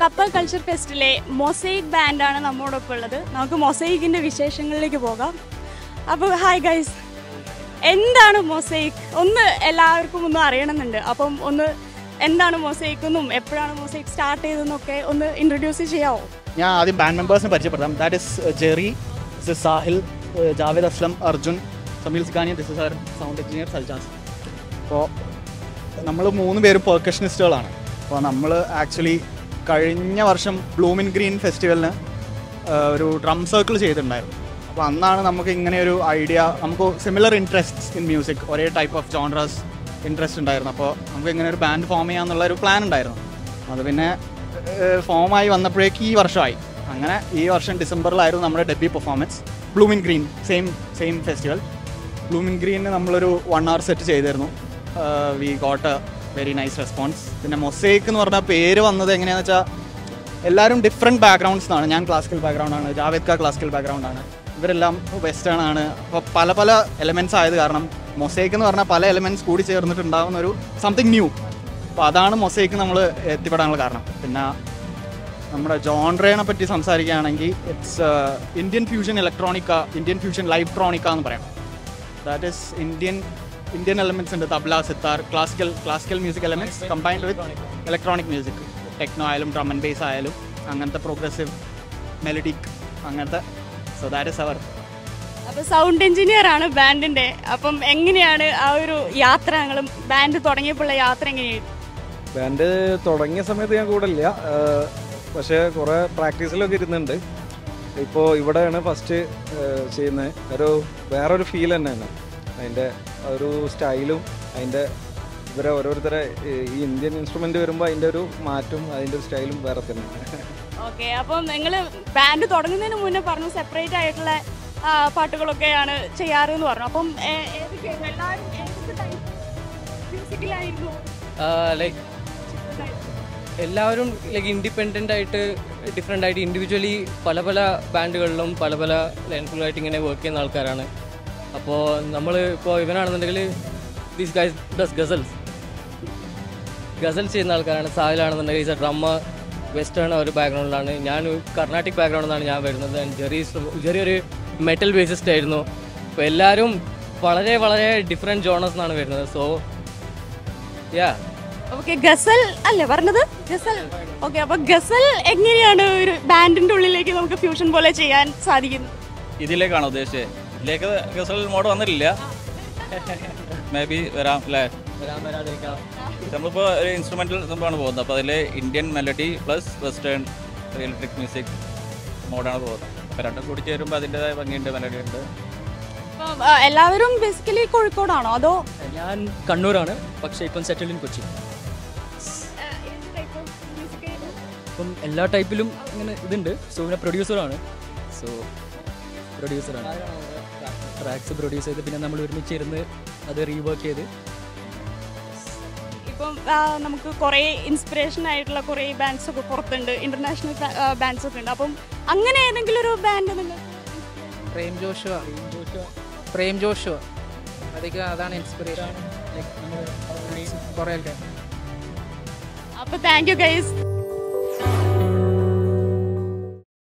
കപ്പൽ culture ഫെസ്റ്റിലെ mosaic ബാൻഡാണ് നമ്മോടൊപ്പം ഉള്ളത് നമുക്ക് മൊസൈക്കിൻ്റെ വിശേഷങ്ങളിലേക്ക് പോകാം അപ്പോൾ ഹായ് ഗൈസ് എന്താണ് മൊസൈക്ക് ഒന്ന് എല്ലാവർക്കും ഒന്ന് അറിയണമെന്നുണ്ട് അപ്പം ഒന്ന് എന്താണ് മൊസൈക്ക് എന്നും എപ്പോഴാണ് മൊസൈക്ക് സ്റ്റാർട്ട് ചെയ്തതെന്നൊക്കെ ഒന്ന് ഇൻട്രൊഡ്യൂസ് ചെയ്യാമോ ഞാൻ ആദ്യം ബാൻഡ് മെമ്പേഴ്സിനെ പരിചയപ്പെടുത്താം that is Jerry this is Sahil uh Javed Aslam Arjun Sameel Sikhani this is our sound engineer Saljas അപ്പോൾ നമ്മൾ മൂന്ന് പേരും പെർക്കഷനിസ്റ്റുകളാണ് അപ്പോൾ നമ്മൾ ആക്ച്വലി കഴിഞ്ഞ വർഷം ബ്ലൂമിൻ ഗ്രീൻ ഫെസ്റ്റിവലിന് ഒരു ഡ്രം സർക്കിൾ ചെയ്തിട്ടുണ്ടായിരുന്നു അപ്പോൾ അന്നാണ് നമുക്ക് ഇങ്ങനെ ഒരു ഐഡിയ നമുക്ക് സിമിലർ ഇൻട്രസ്റ്റ് ഇൻ മ്യൂസിക് ഒരേ ടൈപ്പ് ഓഫ് ജോൺറസ് ഇൻട്രസ്റ്റ് ഉണ്ടായിരുന്നു അപ്പോൾ നമുക്ക് ഇങ്ങനെ ഒരു ബാൻഡ് ഫോം ചെയ്യാന്നുള്ള ഒരു പ്ലാൻ ഉണ്ടായിരുന്നു അത് പിന്നെ ഫോമായി വന്നപ്പോഴേക്ക് ഈ വർഷമായി അങ്ങനെ ഈ വർഷം ഡിസംബറിലായിരുന്നു നമ്മുടെ debut performance Bloomin Green same same festival Bloomin ഗ്രീനിന് നമ്മളൊരു വൺ അവർ സെറ്റ് ചെയ്തിരുന്നു we got a very nice response പിന്നെ മൊസൈക്ക് എന്ന് പറഞ്ഞ പേര് വന്നത് എങ്ങനെയാണെന്ന് വെച്ചാൽ എല്ലാവരും ഡിഫറെൻറ്റ് ബാക്ക്ഗ്രൗണ്ട്സ് ആണ് ഞാൻ ക്ലാസിക്കൽ ബാക്ക്ഗ്രൗണ്ട് ആണ് ജാവേദ് ക ക്ലാസിക്കൽ ബാക്ക്ഗ്രൗണ്ട് ആണ് ഇവരെല്ലാം വെസ്റ്റേൺ ആണ് അപ്പോൾ പല പല എലമെൻറ്റ്സ് ആയത് കാരണം മൊസൈക്ക് എന്ന് പറഞ്ഞാൽ പല എലമെൻറ്റ്സ് കൂടി ചേർന്നിട്ടുണ്ടാകുന്ന ഒരു സംതിങ് ന്യൂ അപ്പോൾ അതാണ് മൊസൈക്ക് നമ്മൾ എത്തിപ്പെടാനുള്ള കാരണം പിന്നെ നമ്മുടെ ജോൺറേനെ പറ്റി സംസാരിക്കുകയാണെങ്കിൽ it's Indian fusion electronica Indian fusion livetronica എന്ന് പറയാം that is Indian Indian elements ഉണ്ട് tabla sitar classical classical music elements combined with electronic music techno ആയാലും ഡ്രം ആൻഡ് ബേസ് ആയാലും അങ്ങനത്തെ പ്രോഗ്രസീവ് മെലഡിക് അങ്ങനത്തെ സോ ദാറ്റ് ഇസ് അവർ അപ്പോൾ സൗണ്ട് എഞ്ചിനീയർ ആണ് ബാൻഡിൻ്റെ അപ്പം എങ്ങനെയാണ് ആ ഒരു യാത്ര ഞങ്ങളും ബാൻഡ് തുടങ്ങിയപ്പോഴുള്ള യാത്ര എങ്ങനെയായിരുന്നു ബാൻഡ് തുടങ്ങിയ സമയത്ത് ഞാൻ കൂടെ ഇല്ല പക്ഷേ കുറേ പ്രാക്ടീസിലൊക്കെ ഇരുന്നുണ്ട് ഇപ്പോൾ ഇവിടെയാണ് ഫസ്റ്റ് ചെയ്യുന്നത് ഒരു വേറൊരു ഫീൽ തന്നെയാണ് അതിൻ്റെ ഒരു സ്റ്റൈലും അതിൻ്റെ ഇവരെ ഓരോരുത്തരെ ഈ- ഈ ഇന്ത്യൻ ഇൻസ്ട്രുമെൻ്റ് വരുമ്പോൾ അതിൻ്റെ ഒരു മാറ്റും അതിൻ്റെ ഒരു സ്റ്റൈലും വേറെ തന്നെ ഓക്കെ അപ്പം നിങ്ങൾ ബാൻഡ് തുടങ്ങുന്നതിന് മുന്നേ പറഞ്ഞു സെപ്പറേറ്റ് ആയിട്ടുള്ള ആ, പാട്ടുകളൊക്കെയാണ് ചെയ്യാറ് എന്ന് പറഞ്ഞു അപ്പം ഏ- ഏതൊക്കെയായിരുന്നു എല്ലാവരും ഏതൊക്കെ ടൈപ്പ് മ്യൂസിക്കിലായിരുന്നു ലൈക്ക് എല്ലാവരും ലൈക്ക് ഇൻഡിപെൻഡൻ്റ് ആയിട്ട് ഡിഫറെൻ്റ് ആയിട്ട് ഇൻഡിവിജ്വലി പല പല ബാൻഡുകളിലും പല പല ലൈൻഫുള്ളായിട്ട് ഇങ്ങനെ വർക്ക് ചെയ്യുന്ന ആൾക്കാരാണ് അപ്പോൾ നമ്മൾ ഇപ്പോൾ ഇവനാണെന്നുണ്ടെങ്കിൽ these guys does ghazals ghazal ചെയ്യുന്ന ആൾക്കാരാണ് സാഹിലാണെന്നുണ്ടെങ്കിൽ ഈസ് എ ഡ്രമ്മ വെസ്റ്റേൺ ഒരു ബാക്ക്ഗ്രൗണ്ടിലാണ് ഞാൻ കർണാട്ടിക് ബാക്ക്ഗ്രൗണ്ടിൽ നിന്നാണ് ഞാൻ വരുന്നത് And ജെറി ജെറി ഒരു മെറ്റൽ ബേസിസ്റ്റ് ആയിരുന്നു അപ്പോൾ എല്ലാവരും വളരെ വളരെ ഡിഫറെൻറ്റ് ജോണേഴ്സ് നിന്നാണ് വരുന്നത് സോ യാ ഓക്കെ ഗസൽ അല്ലേ പറഞ്ഞത് ഗസൽ ഓക്കെ അപ്പൊ ഗസൽ എങ്ങനെയാണ് ഒരു ബാൻഡിന്റെ ഉള്ളിലേക്ക് നമുക്ക് ഫ്യൂഷൻ പോലെ ചെയ്യാൻ സാധിക്കുന്നത് ഇതിലേക്കാണോ ഉദ്ദേശിച്ചത് ഇതിലേക്ക് ഗസൽ മോഡ് വന്നിട്ടില്ല മേ ബി വരാം അല്ലേ വരാൻ വരാതിരിക്കാം നമ്മളിപ്പോൾ ഒരു ഇൻസ്ട്രുമെന്റൽ സംഭവമാണ് പോകുന്നത് അപ്പോൾ അതിൽ Indian melody plus western electric music മോഡാണ് പോകുന്നത് അപ്പോൾ രണ്ടും കൂടി ചേരുമ്പോൾ അതിൻ്റെതായ ഭംഗിയുണ്ട് മെലഡി ഉണ്ട് അപ്പം, ആ, എല്ലാവരും ബേസിക്കലി കോഴിക്കോടാണോ അതോ ഞാൻ കണ്ണൂരാണ് പക്ഷേ ഇപ്പം സെറ്റിൽ ഇൻ കൊച്ചി ഇപ്പം എല്ലാ ടൈപ്പിലും ഇങ്ങനെ ഇതുണ്ട് സോ പിന്നെ പ്രൊഡ്യൂസറാണ് സോ പ്രൊഡ്യൂസറാണ് ട്രാക്സ് പ്രൊഡ്യൂസ് ചെയ്ത് പിന്നെ നമ്മൾ ഒരുമിച്ച് ഇരുന്ന് അത് റീവർക്ക് ചെയ്ത് ഇപ്പം ആ, നമുക്ക് കുറേ ഇൻസ്പിറേഷൻ ആയിട്ടുള്ള കുറേ ബാൻഡ്സ് ഒക്കെ പുറത്തുണ്ട് ഇന്റർനാഷണൽ ബാൻഡ്സ് ഒക്കെ ഉണ്ട് അപ്പം അങ്ങനെ ഏതെങ്കിലും ഒരു ബാൻഡ് നിങ്ങൾ പ്രേം ജോഷുവ പ്രേം ജോഷുവ അതൊക്കെ അതാണ് ഇൻസ്പിറേഷൻ കുറേ ആൾക്കാർ അപ്പോൾ താങ്ക് യു ഗൈസ്